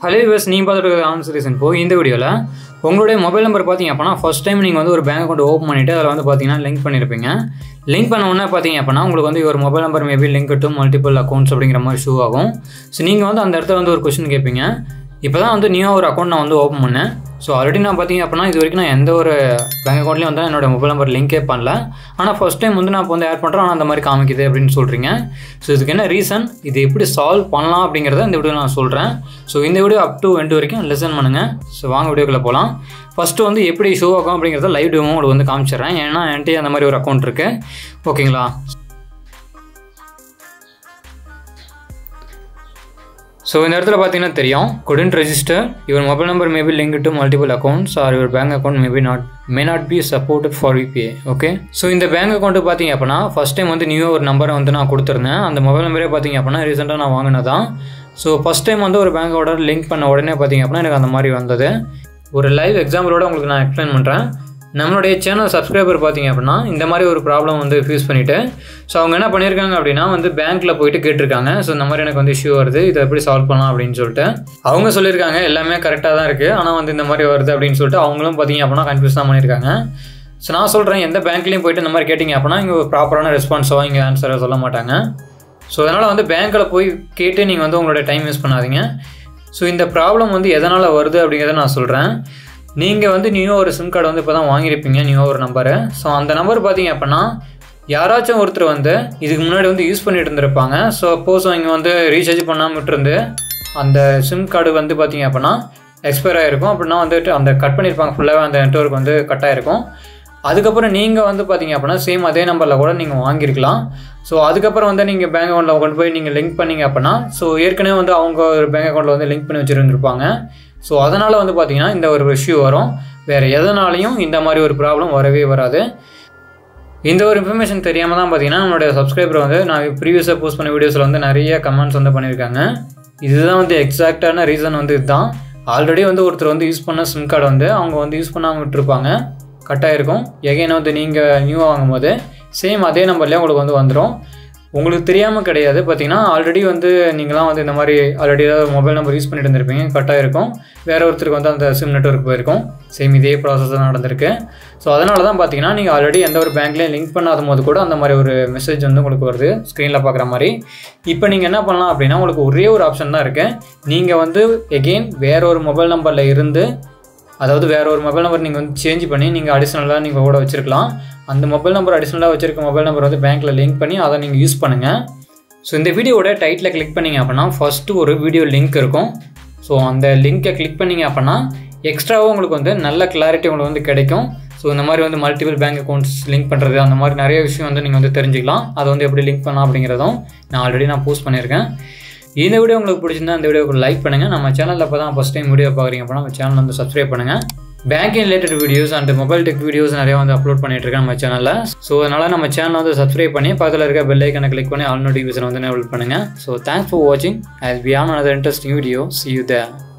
hello use நீங்கள் பார்த்துட்டு இருக்கிற ஆன்சர் ரீசன் இப்போ இந்த வீடியோவில் உங்களுடைய மொபைல் நம்பர் பார்த்தீங்க அப்படின்னா ஃபஸ்ட் டைம் நீங்கள் வந்து ஒரு பேங்க் அக்கௌண்ட் ஓப்பன் பண்ணிவிட்டு அதில் வந்து பார்த்தீங்கன்னா லிங்க் பண்ணியிருப்பீங்க லிங்க் பண்ண உடனே பார்த்தீங்க அப்படின்னா உங்களுக்கு வந்து ஒரு mobile number maybe link to multiple accounts அப்படிங்கிற மாதிரி ஷூ ஆகும் ஸோ நீங்கள் வந்து அந்த இடத்துல வந்து ஒரு கொஸ்டின் கேட்பீங்க இப்போ தான் வந்து நியூவாக ஒரு அக்கௌண்ட் நான் வந்து ஓப்பன் பண்ணேன் ஸோ ஆல்ரெடி நான் பார்த்தீங்க அப்படின்னா இது வரைக்கும் நான் எந்த ஒரு பேங்க் அக்கௌண்ட்லேயும் வந்து என்னோட மொபைல் நம்பர் லிங்கே பண்ணல ஆனால் ஃபஸ்ட் டைம் வந்து நான் இப்போ வந்து ஆட் பண்ணுறேன் ஆனால் அந்த மாதிரி காமிக்குது அப்படின்னு சொல்கிறீங்க ஸோ இதுக்கு என்ன ரீசன் இது எப்படி சால்வ் பண்ணலாம் அப்படிங்கிறத இந்த வீடியோ நான் சொல்கிறேன் ஸோ இந்த வீடியோ அப் டு எண்டு வரைக்கும் லெசன் பண்ணுங்கள் ஸோ வாங்க வீடியோக்குள்ளே போகலாம் ஃபஸ்ட்டு வந்து எப்படி ஷோ ஆகும் அப்படிங்கிறத லைவ் டெமோ உங்களுக்கு வந்து காமிச்சிடுறேன் ஏன்னா என்கிட்ட அந்த மாதிரி ஒரு அக்கௌண்ட் இருக்குது ஓகேங்களா ஸோ இந்த இடத்துல பார்த்தீங்கன்னா தெரியும் couldn't register your mobile number maybe link to multiple accounts or your bank account maybe not may not be supported for UPI okay so இந்த பேங்க் அக்கௌண்ட்டு பார்த்தீங்க அப்படின்னா ஃபஸ்ட் டைம் வந்து நியூ ஒரு நம்பரை வந்து நான் கொடுத்துருந்தேன் அந்த மொபைல் நம்பரே பார்த்தீங்க அப்படின்னா ரீசெண்டாக நான் வாங்கினதான் ஸோ ஃபஸ்ட் டைம் வந்து ஒரு பேங்கோட லிங்க் பண்ண உடனே பார்த்தீங்க அப்படின்னா எனக்கு அந்த மாதிரி வந்தது ஒரு லைவ் எக்ஸாம்பிளோட உங்களுக்கு நான் எக்ஸ்பிளைன் பண்ணுறேன் நம்மளுடைய சேனல் சப்ஸ்கிரைபர் பார்த்தீங்க அப்படின்னா இந்த மாதிரி ஒரு ப்ராப்ளம் வந்து ஃபேஸ் பண்ணிவிட்டு ஸோ அவங்க என்ன பண்ணியிருக்காங்க அப்படின்னா வந்து பேங்க்கில் போயிட்டு கேட்டிருக்காங்க ஸோ இந்த மாதிரி எனக்கு வந்து இஷ்யூ வருது இதை எப்படி சால்வ் பண்ணலாம் அப்படின்னு சொல்லிட்டு அவங்க சொல்லியிருக்காங்க எல்லாமே கரெக்டாக தான் இருக்குது ஆனால் வந்து இந்த மாதிரி வருது அப்படின்னு சொல்லிட்டு அவங்களும் பார்த்தீங்க அப்படின்னா கன்ஃபியூஸ் தான் பண்ணியிருக்காங்க ஸோ நான் சொல்கிறேன் எந்த பேங்க்லேயும் போயிட்டு இந்த மாதிரி கேட்டிங்க அப்படின்னா இங்கே ப்ராப்பரான ரெஸ்பான்ஸோ இங்கே ஆன்சரை சொல்ல மாட்டாங்க ஸோ அதனால் வந்து பேங்க்கில் போய் கேட்டு நீங்கள் வந்து உங்களோட டைம் வேஸ்ட் பண்ணாதீங்க ஸோ இந்த ப்ராப்ளம் வந்து எதனால் வருது அப்படிங்கிறத நான் சொல்கிறேன் நீங்கள் வந்து நியூ ஒரு சிம் கார்டு வந்து இப்போ தான் வாங்கியிருப்பீங்க நியூ ஒரு நம்பரு ஸோ அந்த நம்பர் பார்த்தீங்க அப்படின்னா யாராச்சும் ஒருத்தர் வந்து இதுக்கு முன்னாடி வந்து யூஸ் பண்ணிட்டு இருந்திருப்பாங்க ஸோ சப்போஸ் அவங்க வந்து ரீசார்ஜ் பண்ணாமல் விட்டுருந்து அந்த சிம் கார்டு வந்து பார்த்தீங்க அப்படின்னா எக்ஸ்பயர் ஆகிருக்கும் அப்படின்னா வந்துட்டு அந்த கட் பண்ணியிருப்பாங்க ஃபுல்லாகவே அந்த நெட்ஒர்க் வந்து கட் ஆகிருக்கும் அதுக்கப்புறம் நீங்கள் வந்து பார்த்தீங்க அப்படின்னா சேம் அதே நம்பரில் கூட நீங்கள் வாங்கியிருக்கலாம் ஸோ அதுக்கப்புறம் வந்து நீங்கள் பேங்க் அக்கௌண்ட்டில் கொண்டு போய் நீங்கள் லிங்க் பண்ணீங்க அப்படின்னா ஸோ ஏற்கனவே வந்து அவங்க ஒரு பேங்க் அக்கௌண்ட்டில் வந்து லிங்க் பண்ணி வச்சுருந்துருப்பாங்க ஸோ அதனால் வந்து பார்த்தீங்கன்னா இந்த ஒரு இஷ்யூ வரும் வேறு எதனாலையும் இந்த மாதிரி ஒரு ப்ராப்ளம் வரவே வராது இந்த ஒரு இன்ஃபர்மேஷன் தெரியாமல் தான் பார்த்தீங்கன்னா நம்மளுடைய சப்ஸ்கிரைபர் வந்து நான் ப்ரீவியஸாக போஸ்ட் பண்ண வீடியோஸில் வந்து நிறைய கமெண்ட்ஸ் வந்து பண்ணியிருக்காங்க இதுதான் வந்து எக்ஸாக்டான ரீசன் வந்து இதுதான் ஆல்ரெடி வந்து ஒருத்தர் வந்து யூஸ் பண்ண சிம் கார்டு வந்து அவங்க வந்து யூஸ் பண்ணாமல் விட்டுருப்பாங்க கட்டாக இருக்கும் எகைன் வந்து நீங்கள் நியூ வாங்கும்போது சேம் அதே நம்பர்லேயே உங்களுக்கு வந்து வந்துடும் உங்களுக்கு தெரியாமல் கிடையாது பார்த்தீங்கன்னா ஆல்ரெடி வந்து நீங்களாம் வந்து இந்த மாதிரி ஆல்ரெடி ஏதாவது மொபைல் நம்பர் யூஸ் பண்ணிட்டு இருந்திருப்பீங்க கட்டாக இருக்கும் வேற ஒருத்தருக்கு வந்து அந்த சிம் நெட்ஒர்க் போயிருக்கும் சேம் இதே ப்ராசஸ் தான் நடந்திருக்கு ஸோ அதனால தான் பார்த்தீங்கன்னா நீங்கள் ஆல்ரெடி எந்த ஒரு பேங்க்லேயும் லிங்க் பண்ணாத போது கூட அந்த மாதிரி ஒரு மெசேஜ் வந்து உங்களுக்கு வருது ஸ்க்ரீனில் பார்க்குற மாதிரி இப்போ நீங்கள் என்ன பண்ணலாம் அப்படின்னா உங்களுக்கு ஒரே ஒரு ஆப்ஷன் தான் இருக்குது நீங்கள் வந்து எகெயின் வேற ஒரு மொபைல் நம்பரில் இருந்து அதாவது வேற ஒரு மொபைல் நம்பர் நீங்கள் வந்து சேஞ்ச் பண்ணி நீங்கள் அடிஷ்னலாக நீங்கள் கூட வச்சிருக்கலாம் அந்த மொபைல் நம்பர் அடிஷ்னலாக வச்சிருக்க மொபைல் நம்பர் வந்து பேங்க்கில் லிங்க் பண்ணி அதை நீங்கள் யூஸ் பண்ணுங்கள் ஸோ இந்த வீடியோவோட டைட்டில் கிளிக் பண்ணிங்க அப்படின்னா ஃபஸ்ட்டு ஒரு வீடியோ லிங்க் இருக்கும் ஸோ அந்த லிங்க்கை கிளிக் பண்ணிங்க அப்படின்னா எக்ஸ்ட்ராவாக உங்களுக்கு வந்து நல்ல கிளாரிட்டி உங்களுக்கு வந்து கிடைக்கும் ஸோ இந்த மாதிரி வந்து மல்டிபிள் பேங்க் அக்கௌண்ட்ஸ் லிங்க் பண்ணுறது அந்த மாதிரி நிறைய விஷயம் வந்து நீங்கள் வந்து தெரிஞ்சுக்கலாம் அதை வந்து எப்படி லிங்க் பண்ணலாம் அப்படிங்கிறதும் நான் ஆல்ரெடி நான் போஸ்ட் பண்ணியிருக்கேன் இந்த வீடியோ உங்களுக்கு பிடிச்சிருந்தா இந்த வீடியோக்கு லைக் பண்ணுங்கள் நம்ம சேனலில் இப்போ தான் ஃபஸ்ட் டைம் வீடியோ பார்க்குறீங்க அப்படின்னா நம்ம சேனல் வந்து சப்ஸ்கிரைப் பண்ணுங்கள் banking related videos and mobile tech videos நிறைய வந்து அப்லோட் பண்ணிட்டு இருக்கேன் நம்ம சேனலில் ஸோ அதனால் நம்ம சேனல் வந்து சப்ஸ்கிரைப் பண்ணி பக்கத்தில் இருக்க பெல் ஐக்கனை கிளிக் பண்ணி ஆல் நோட்டிஃபிகேஷன் வந்து எனேபிள் பண்ணுங்கள் ஸோ தேங்க்ஸ் ஃபார் வாட்சிங் as we have another interesting video see you there